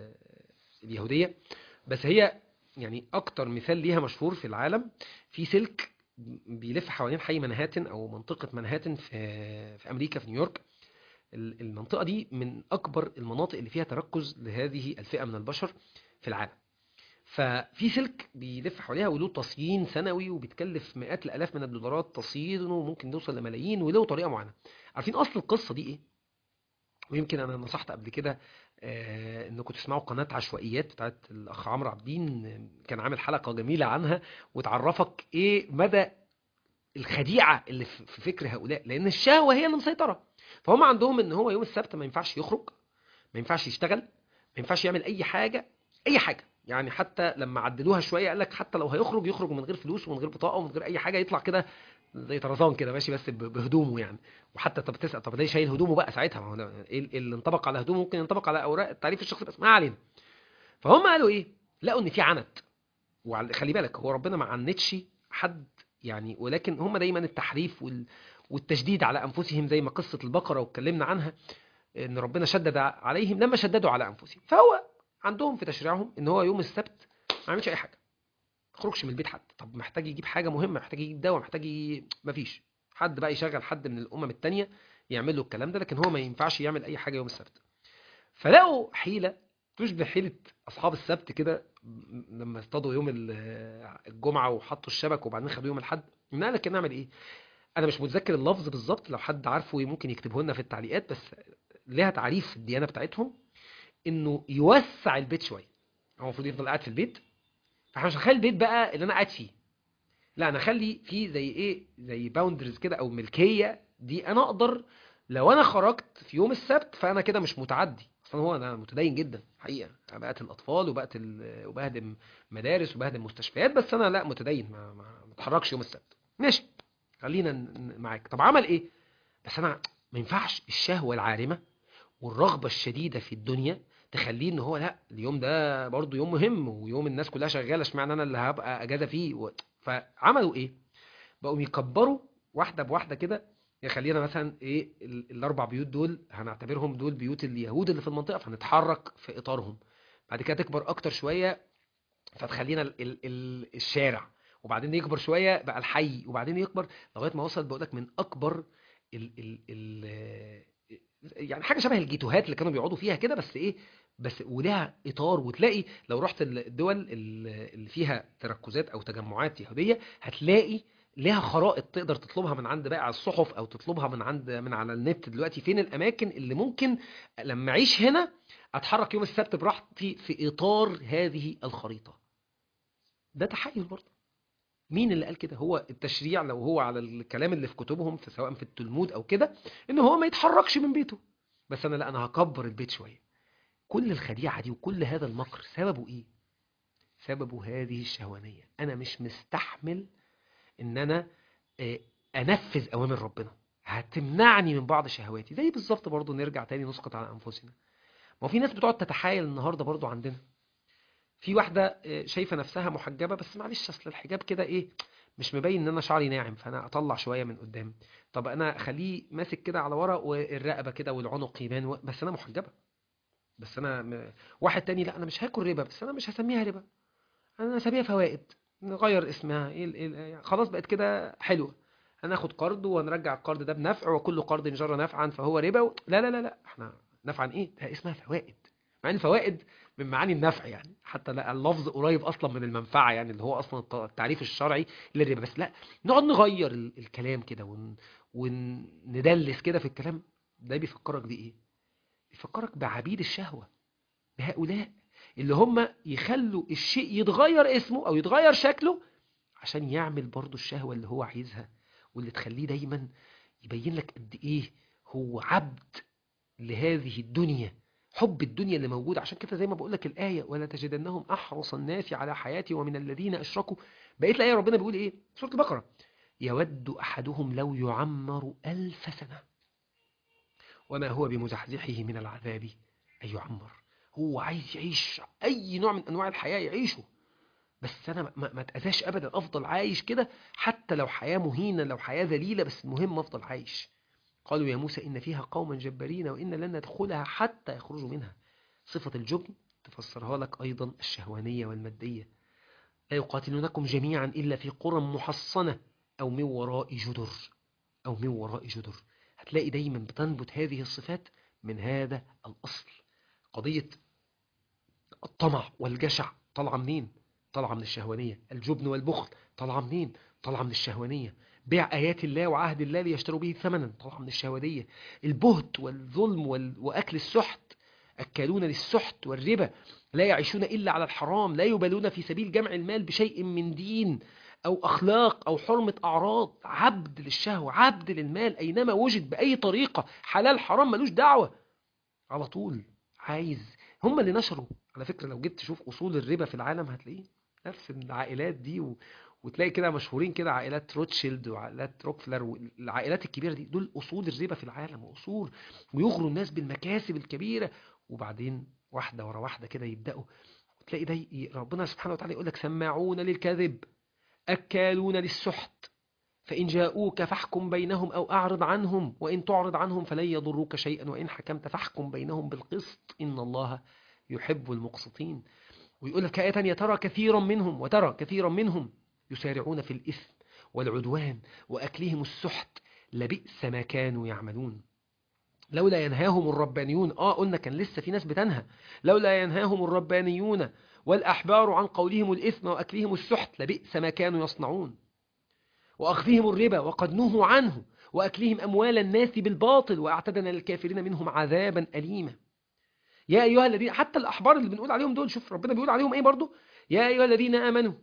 [SPEAKER 1] اليهوديه بس هي يعني اكتر مثال ليها مشهور في العالم في سلك بيلف حوالين حي منهاتن او منطقه منهاتن في في امريكا في نيويورك المنطقة دي من أكبر المناطق اللي فيها تركز لهذه الفئة من البشر في العالم ففي سلك بيلف حواليها وله تصيين سنوي وبيتكلف مئات الآلاف من الدولارات تصيينه وممكن يوصل لملايين وله طريقة معينة عارفين أصل القصة دي إيه؟ ويمكن أنا نصحت قبل كده آه انكم تسمعوا قناة عشوائيات بتاعت الأخ عمرو عابدين كان عامل حلقة جميلة عنها وتعرفك إيه مدى الخديعة اللي في فكر هؤلاء لأن الشهوة هي اللي مسيطرة فهم عندهم ان هو يوم السبت ما ينفعش يخرج ما ينفعش يشتغل ما ينفعش يعمل اي حاجه اي حاجه يعني حتى لما عدلوها شويه قال لك حتى لو هيخرج يخرج من غير فلوس ومن غير بطاقه ومن غير اي حاجه يطلع كده زي طرزان كده ماشي بس بهدومه يعني وحتى طب تسال طب ده شايل هدومه بقى ساعتها ما هو ايه اللي انطبق على هدومه ممكن ينطبق على اوراق التعريف الشخصي بس ما علينا فهم قالوا ايه لقوا ان في عنت وخلي بالك هو ربنا ما عنتش حد يعني ولكن هم دايما التحريف وال والتشديد على أنفسهم زي ما قصة البقرة واتكلمنا عنها ان ربنا شدد عليهم لما شددوا على أنفسهم فهو عندهم في تشريعهم ان هو يوم السبت ما يعملش أي حاجة ما يخرجش من البيت حتى طب محتاج يجيب حاجة مهمة محتاج يجيب دواء محتاج ي... مفيش حد بقى يشغل حد من الأمم التانية يعمل له الكلام ده لكن هو ما ينفعش يعمل أي حاجة يوم السبت فلقوا حيلة تشبه حيلة أصحاب السبت كده لما اصطادوا يوم الجمعة وحطوا الشبك وبعدين خدوا يوم الحد قال لك نعمل ايه انا مش متذكر اللفظ بالظبط لو حد عارفه ممكن يكتبه لنا في التعليقات بس ليها تعريف في الديانه بتاعتهم انه يوسع البيت شويه هو المفروض يفضل قاعد في البيت فاحنا مش هنخلي البيت بقى اللي انا قاعد فيه لا انا اخلي فيه زي ايه زي باوندرز كده او ملكيه دي انا اقدر لو انا خرجت في يوم السبت فانا كده مش متعدي اصلا هو انا متدين جدا حقيقه انا بقتل الاطفال وبقتل وبهدم مدارس وبهدم مستشفيات بس انا لا متدين ما ما اتحركش يوم السبت ماشي خلينا معاك طب عمل ايه بس انا ما ينفعش الشهوه العارمه والرغبه الشديده في الدنيا تخليه ان هو لا اليوم ده برضه يوم مهم ويوم الناس كلها شغاله اشمعنى انا اللي هبقى اجازه فيه و... فعملوا ايه بقوا يكبروا واحده بواحده كده يخلينا مثلا ايه الاربع بيوت دول هنعتبرهم دول بيوت اليهود اللي في المنطقه فنتحرك في اطارهم بعد كده تكبر اكتر شويه فتخلينا ال ال ال الشارع وبعدين يكبر شويه بقى الحي وبعدين يكبر لغايه ما وصل بقول لك من اكبر ال ال ال يعني حاجه شبه الجيتوهات اللي كانوا بيقعدوا فيها كده بس ايه بس ولها اطار وتلاقي لو رحت الدول اللي فيها تركزات او تجمعات يهوديه هتلاقي ليها خرائط تقدر تطلبها من عند بائع الصحف او تطلبها من عند من على النت دلوقتي فين الاماكن اللي ممكن لما اعيش هنا اتحرك يوم السبت براحتي في اطار هذه الخريطه ده تحيز برضه مين اللي قال كده هو التشريع لو هو على الكلام اللي في كتبهم في سواء في التلمود او كده ان هو ما يتحركش من بيته بس انا لا انا هكبر البيت شويه
[SPEAKER 2] كل الخديعة دي وكل هذا المكر سببه ايه سببه هذه الشهوانية انا مش مستحمل ان انا آه، انفذ اوامر ربنا هتمنعني من بعض شهواتي زي بالظبط برضو نرجع تاني نسقط على انفسنا ما هو في ناس بتقعد تتحايل النهارده برضو عندنا في واحده آه، شايفه نفسها محجبه بس معلش اصل الحجاب كده ايه مش مبين ان انا شعري ناعم فانا اطلع شويه من قدام طب انا اخليه ماسك كده على ورا والرقبه كده والعنق يبان و- بس انا محجبه بس انا م... واحد تاني لا انا مش هاكل ربا بس انا مش هسميها ربا انا هسميها فوائد نغير اسمها ايه ال- ال- يعني خلاص بقت كده حلوه هناخد قرض ونرجع القرض ده بنفع وكل قرض جر نفعا فهو ربا و... لا لا لا لا احنا نفعا ايه ده اسمها فوائد مع ان الفوائد من معاني النفع يعني حتى لا اللفظ قريب اصلا من المنفعه يعني اللي هو اصلا الت- التعريف الشرعي للربا بس لا نقعد نغير ال- الكلام كده ون... وندلس كده في الكلام ده بيفكرك بايه بيفكرك بعبيد الشهوه بهؤلاء اللي هم يخلوا الشيء يتغير اسمه او يتغير شكله عشان يعمل برضو الشهوة اللي هو عايزها واللي تخليه دايما يبين لك قد ايه هو عبد لهذه الدنيا حب الدنيا اللي موجود عشان كده زي ما بقول لك الآية ولا تجدنهم أحرص الناس على حياتي ومن الذين أشركوا بقيت الآية ربنا بيقول إيه سورة البقرة يود أحدهم لو يعمر ألف سنة وما هو بمزحزحه من العذاب أن يعمر هو عايز يعيش أي نوع من أنواع الحياة يعيشه بس أنا ما, ما اتأذاش أبدا أفضل عايش كده حتى لو حياة مهينة لو حياة ذليلة بس المهم أفضل عايش قالوا يا موسى إن فيها قوما جبارين وإن لن ندخلها حتى يخرجوا منها صفة الجبن تفسرها لك أيضا الشهوانية والمادية لا يقاتلونكم جميعا إلا في قرى محصنة أو من وراء جدر أو من وراء جدر هتلاقي دايما بتنبت هذه الصفات من هذا الأصل قضية الطمع والجشع طالعة منين؟ طالعة من الشهوانية الجبن والبخل طالعة منين؟ طالعة من الشهوانية بيع آيات الله وعهد الله ليشتروا به ثمنا طالعة من الشهوانية البهت والظلم وال... وأكل السحت أكالون للسحت والربا لا يعيشون إلا على الحرام لا يبالون في سبيل جمع المال بشيء من دين أو أخلاق أو حرمة أعراض عبد للشهوة عبد للمال أينما وجد بأي طريقة حلال حرام ملوش دعوة على طول عايز هم اللي نشروا على فكرة لو جيت تشوف أصول الربا في العالم هتلاقيه نفس العائلات دي و... وتلاقي كده مشهورين كده عائلات روتشيلد وعائلات روكفلر والعائلات الكبيرة دي دول أصول الربا في العالم وأصول ويغروا الناس بالمكاسب الكبيرة وبعدين واحدة ورا واحدة كده يبدأوا وتلاقي ده ي- ربنا سبحانه وتعالى يقول لك سماعون للكذب أكالون للسحت فإن جاءوك فاحكم بينهم أو أعرض عنهم وإن تعرض عنهم فلن يضروك شيئا وإن حكمت فاحكم بينهم بالقسط إن الله يحب المقسطين ويقول لك آية تانية ترى كثيرا منهم وترى كثيرا منهم يسارعون في الإثم والعدوان وأكلهم السحت لبئس ما كانوا يعملون لولا ينهاهم الربانيون آه قلنا كان لسه في ناس بتنهى لولا ينهاهم الربانيون والأحبار عن قولهم الإثم وأكلهم السحت لبئس ما كانوا يصنعون وأخذهم الربا وقد نهوا عنه وأكلهم أموال الناس بالباطل وأعتدنا للكافرين منهم عذابا أليما يا أيها الذين حتى الأحبار اللي بنقول عليهم دول شوف ربنا بيقول عليهم إيه برضو يا أيها الذين آمنوا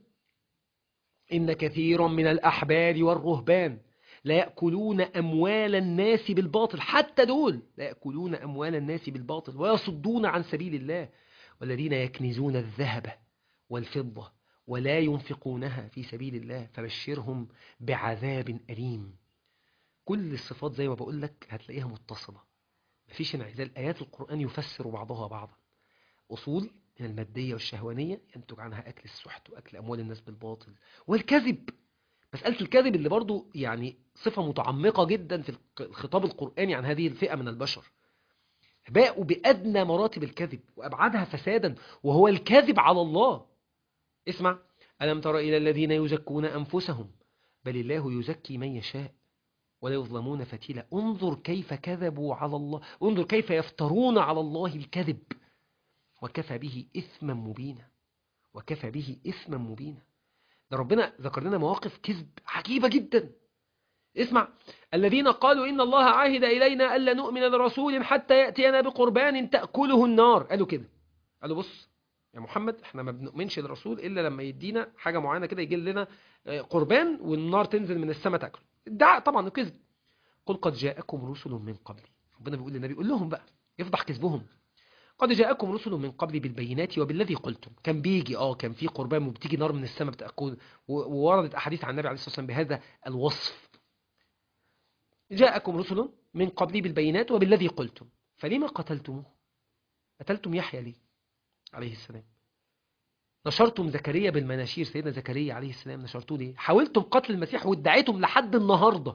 [SPEAKER 2] إن كثيرا من الأحبار والرهبان لا يأكلون أموال الناس بالباطل حتى دول لا يأكلون أموال الناس بالباطل ويصدون عن سبيل الله والذين يكنزون الذهب والفضة ولا ينفقونها في سبيل الله فبشرهم بعذاب أليم كل الصفات زي ما بقول لك هتلاقيها متصلة مفيش انعزال آيات القرآن يفسر بعضها بعضا أصول من المادية والشهوانية ينتج عنها أكل السحت وأكل أموال الناس بالباطل والكذب مسألة الكذب اللي برضو يعني صفة متعمقة جدا في الخطاب القرآني عن هذه الفئة من البشر باءوا بأدنى مراتب الكذب وأبعدها فسادا وهو الكذب على الله اسمع ألم تر إلى الذين يزكون أنفسهم بل الله يزكي من يشاء ولا يظلمون فتيلا انظر كيف كذبوا على الله انظر كيف يفترون على الله الكذب وكفى به إثما مبينا وكفى به إثما مبينا ده ربنا ذكر لنا مواقف كذب عجيبة جدا اسمع الذين قالوا إن الله عاهد إلينا ألا نؤمن لرسول حتى يأتينا بقربان تأكله النار قالوا كده قالوا بص يا محمد احنا ما بنؤمنش للرسول إلا لما يدينا حاجة معينة كده يجي لنا قربان والنار تنزل من السماء تاكله ادعاء طبعا كذب قل قد جاءكم رسل من قبلي ربنا بيقول للنبي قول لهم بقى يفضح كذبهم قد جاءكم رسل من قبل بالبينات وبالذي قلتم كان بيجي اه كان في قربان وبتيجي نار من السماء بتأكل ووردت احاديث عن النبي عليه الصلاه والسلام بهذا الوصف جاءكم رسل من قبلي بالبينات وبالذي قلتم فلما قتلتموه قتلتم يحيى ليه عليه السلام نشرتم زكريا بالمناشير سيدنا زكريا عليه السلام نشرتوه ليه حاولتم قتل المسيح وادعيتم لحد النهارده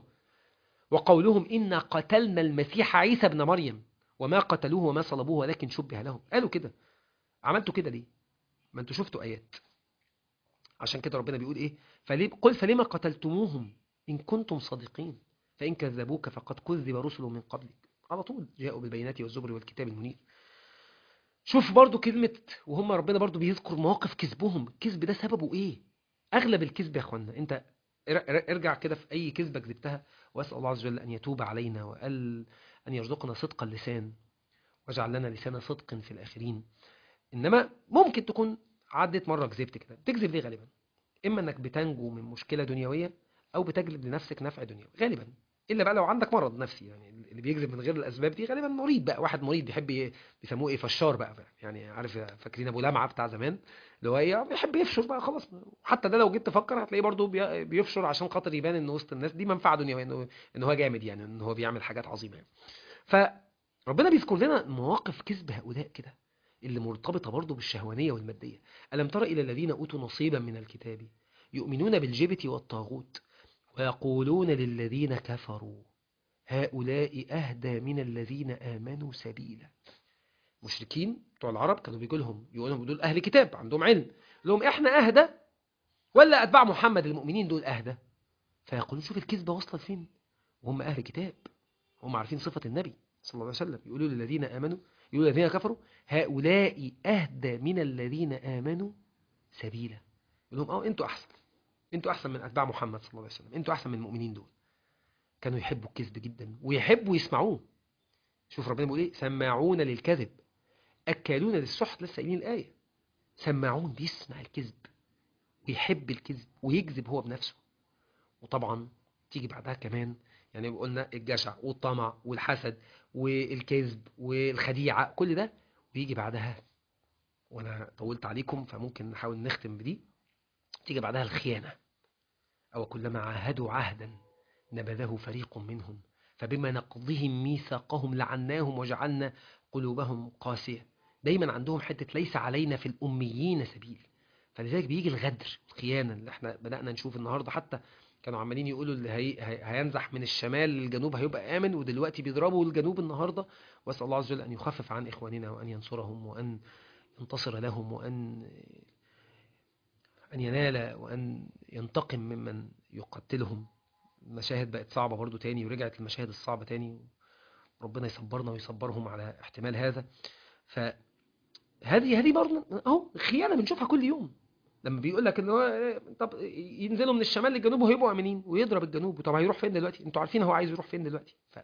[SPEAKER 2] وقولهم إنا قتلنا المسيح عيسى ابن مريم وما قتلوه وما صلبوه ولكن شبه لهم قالوا كده عملتوا كده ليه ما انتوا شفتوا آيات عشان كده ربنا بيقول ايه فليه قل فلما قتلتموهم إن كنتم صادقين فإن كذبوك فقد كذب رسل من قبلك على طول جاءوا بالبينات والزبر والكتاب المنير شوف برضو كلمة وهم ربنا برضو بيذكر مواقف كذبهم الكذب ده سببه ايه اغلب الكذب يا اخوانا انت ارجع كده في اي كذبة كذبتها واسأل الله عز وجل ان يتوب علينا وقال ان يرزقنا صدق اللسان واجعل لنا لسان صدق في الاخرين انما ممكن تكون عدت مرة كذبت كده بتكذب ليه غالبا اما انك بتنجو من مشكلة دنيوية او بتجلب لنفسك نفع دنيوي غالبا الا بقى لو عندك مرض نفسي يعني اللي بيكذب من غير الاسباب دي غالبا مريض بقى واحد مريض بيحب بيسموه ايه فشار بقى, بقى يعني عارف فاكرين ابو لمعه بتاع زمان اللي هو ايه بيحب يفشر بقى خلاص حتى ده لو جيت تفكر هتلاقيه برضه بيفشر عشان خاطر يبان ان وسط الناس دي منفعه دنيويه انه ان هو جامد يعني ان هو بيعمل حاجات عظيمه يعني فربنا بيذكر لنا مواقف كذب هؤلاء كده اللي مرتبطه برضه بالشهوانيه والماديه الم تر الى الذين اوتوا نصيبا من الكتاب يؤمنون بالجبت والطاغوت ويقولون للذين كفروا هؤلاء أهدى من الذين آمنوا سبيلا مشركين بتوع العرب كانوا بيقول لهم يقول لهم دول أهل كتاب عندهم علم لهم إحنا أهدى ولا أتباع محمد المؤمنين دول أهدى فيقولون شوف الكذبة وصلت فين وهم أهل كتاب هم عارفين صفة النبي صلى الله عليه وسلم يقولوا للذين آمنوا يقولوا للذين كفروا هؤلاء أهدى من الذين آمنوا سبيلا يقول لهم اه انتوا أحسن انتوا أحسن من أتباع محمد صلى الله عليه وسلم انتوا أحسن من المؤمنين دول كانوا يحبوا الكذب جدا ويحبوا يسمعوه شوف ربنا بيقول ايه سماعون للكذب اكالون للسحت لسه قايلين الايه سماعون بيسمع الكذب ويحب الكذب ويكذب هو بنفسه وطبعا تيجي بعدها كمان يعني قلنا الجشع والطمع والحسد والكذب والخديعه كل ده ويجي بعدها وانا طولت عليكم فممكن نحاول نختم بدي تيجي بعدها الخيانه او كلما عاهدوا عهدا نبذه فريق منهم فبما نقضهم ميثاقهم لعناهم وجعلنا قلوبهم قاسية دايما عندهم حتة ليس علينا في الأميين سبيل فلذلك بيجي الغدر الخيانة اللي احنا بدأنا نشوف النهاردة حتى كانوا عمالين يقولوا اللي هي هينزح من الشمال للجنوب هيبقى آمن ودلوقتي بيضربوا الجنوب النهاردة واسأل الله عز وجل أن يخفف عن إخواننا وأن ينصرهم وأن ينتصر لهم وأن أن ينال وأن ينتقم ممن يقتلهم المشاهد بقت صعبة برضو تاني ورجعت المشاهد الصعبة تاني ربنا يصبرنا ويصبرهم على احتمال هذا فهذه هذه برضو اهو خيانة بنشوفها كل يوم لما بيقول لك ان هو طب ينزلوا من الشمال للجنوب وهيبقوا امنين ويضرب الجنوب طب هيروح فين دلوقتي انتوا عارفين هو عايز يروح فين دلوقتي ف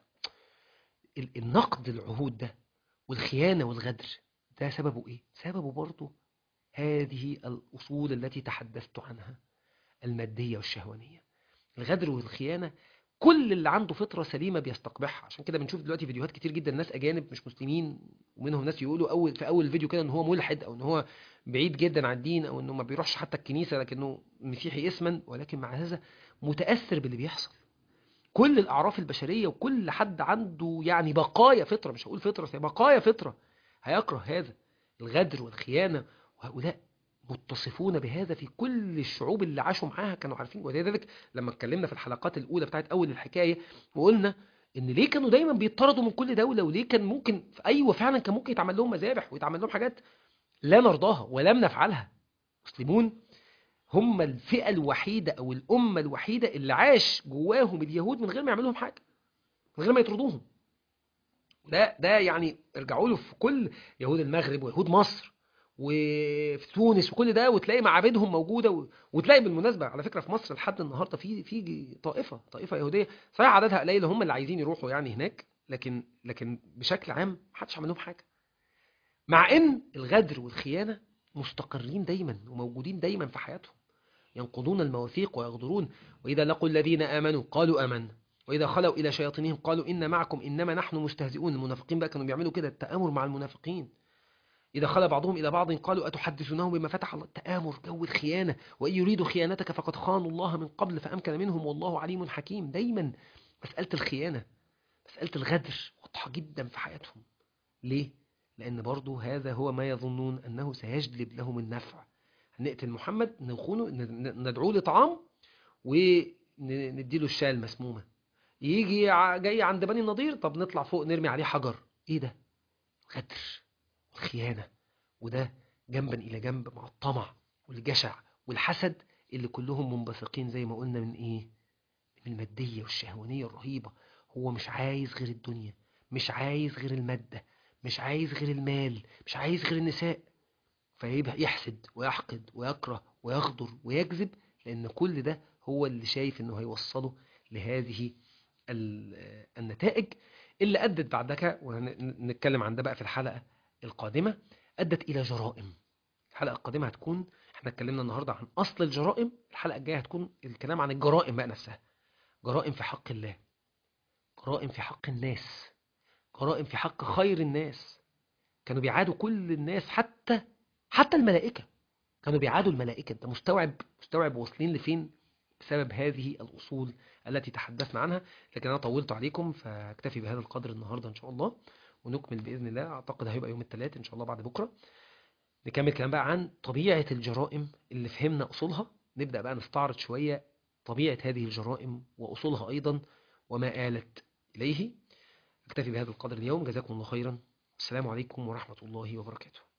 [SPEAKER 2] النقد العهود ده والخيانة والغدر ده سببه ايه سببه برضو هذه الاصول التي تحدثت عنها المادية والشهوانية الغدر والخيانة كل اللي عنده فطرة سليمة بيستقبحها عشان كده بنشوف دلوقتي فيديوهات كتير جدا ناس أجانب مش مسلمين ومنهم ناس يقولوا أول في أول فيديو كده إن هو ملحد أو إن هو بعيد جدا عن الدين أو إنه ما بيروحش حتى الكنيسة لكنه مسيحي اسما ولكن مع هذا متأثر باللي بيحصل كل الأعراف البشرية وكل حد عنده يعني بقايا فطرة مش هقول فطرة بقايا فطرة هيكره هذا الغدر والخيانة وهؤلاء متصفون بهذا في كل الشعوب اللي عاشوا معاها كانوا عارفين ولذلك لما اتكلمنا في الحلقات الأولى بتاعت أول الحكاية وقلنا إن ليه كانوا دايما بيطردوا من كل دولة وليه كان ممكن أيوة فعلا كان ممكن يتعمل لهم مذابح ويتعمل لهم حاجات لا نرضاها ولم نفعلها مسلمون هم الفئة الوحيدة أو الأمة الوحيدة اللي عاش جواهم اليهود من غير ما يعملوا لهم حاجة من غير ما يطردوهم ده ده يعني ارجعوا له في كل يهود المغرب ويهود مصر وفي تونس وكل ده وتلاقي معابدهم موجوده و... وتلاقي بالمناسبه على فكره في مصر لحد النهارده في في طائفه طائفه يهوديه صحيح عددها قليل هم اللي عايزين يروحوا يعني هناك لكن لكن بشكل عام محدش عمل لهم حاجه مع ان الغدر والخيانه مستقرين دايما وموجودين دايما في حياتهم ينقضون المواثيق ويغدرون واذا لقوا الذين امنوا قالوا امنا واذا خلوا الى شياطينهم قالوا ان معكم انما نحن مستهزئون المنافقين بقى كانوا بيعملوا كده التامر مع المنافقين إذا خلى بعضهم إلى بعض قالوا أتحدثونهم بما فتح الله التآمر جو الخيانة وإن يريدوا خيانتك فقد خانوا الله من قبل فأمكن منهم والله عليم حكيم دايما مسألة الخيانة مسألة الغدر واضحة جدا في حياتهم ليه؟ لأن برضو هذا هو ما يظنون أنه سيجلب لهم النفع نقتل محمد نخونه ن- ندعوه لطعام ونديله الشاي المسمومة يجي ع- جاي عند بني النضير طب نطلع فوق نرمي عليه حجر ايه ده غدر والخيانة وده جنبا إلى جنب مع الطمع والجشع والحسد اللي كلهم منبثقين زي ما قلنا من ايه من المادية والشهوانية الرهيبة هو مش عايز غير الدنيا مش عايز غير المادة مش عايز غير المال مش عايز غير النساء فيبقى يحسد ويحقد ويكره ويغدر ويكذب لأن كل ده هو اللي شايف انه هيوصله لهذه ال- النتائج اللي أدت بعدك ونتكلم عن ده بقى في الحلقة القادمة أدت إلى جرائم الحلقة القادمة هتكون احنا اتكلمنا النهاردة عن أصل الجرائم الحلقة الجاية هتكون الكلام عن الجرائم بقى نفسها جرائم في حق الله جرائم في حق الناس جرائم في حق خير الناس كانوا بيعادوا كل الناس حتى حتى الملائكة كانوا بيعادوا الملائكة انت مستوعب مستوعب واصلين لفين بسبب هذه الأصول التي تحدثنا عنها لكن أنا طولت عليكم فاكتفي بهذا القدر النهاردة إن شاء الله ونكمل بإذن الله أعتقد هيبقى يوم الثلاث إن شاء الله بعد بكرة نكمل كلام بقى عن طبيعة الجرائم اللي فهمنا أصولها نبدأ بقى نستعرض شوية طبيعة هذه الجرائم وأصولها أيضا وما آلت إليه أكتفي بهذا القدر اليوم جزاكم الله خيرا السلام عليكم ورحمة الله وبركاته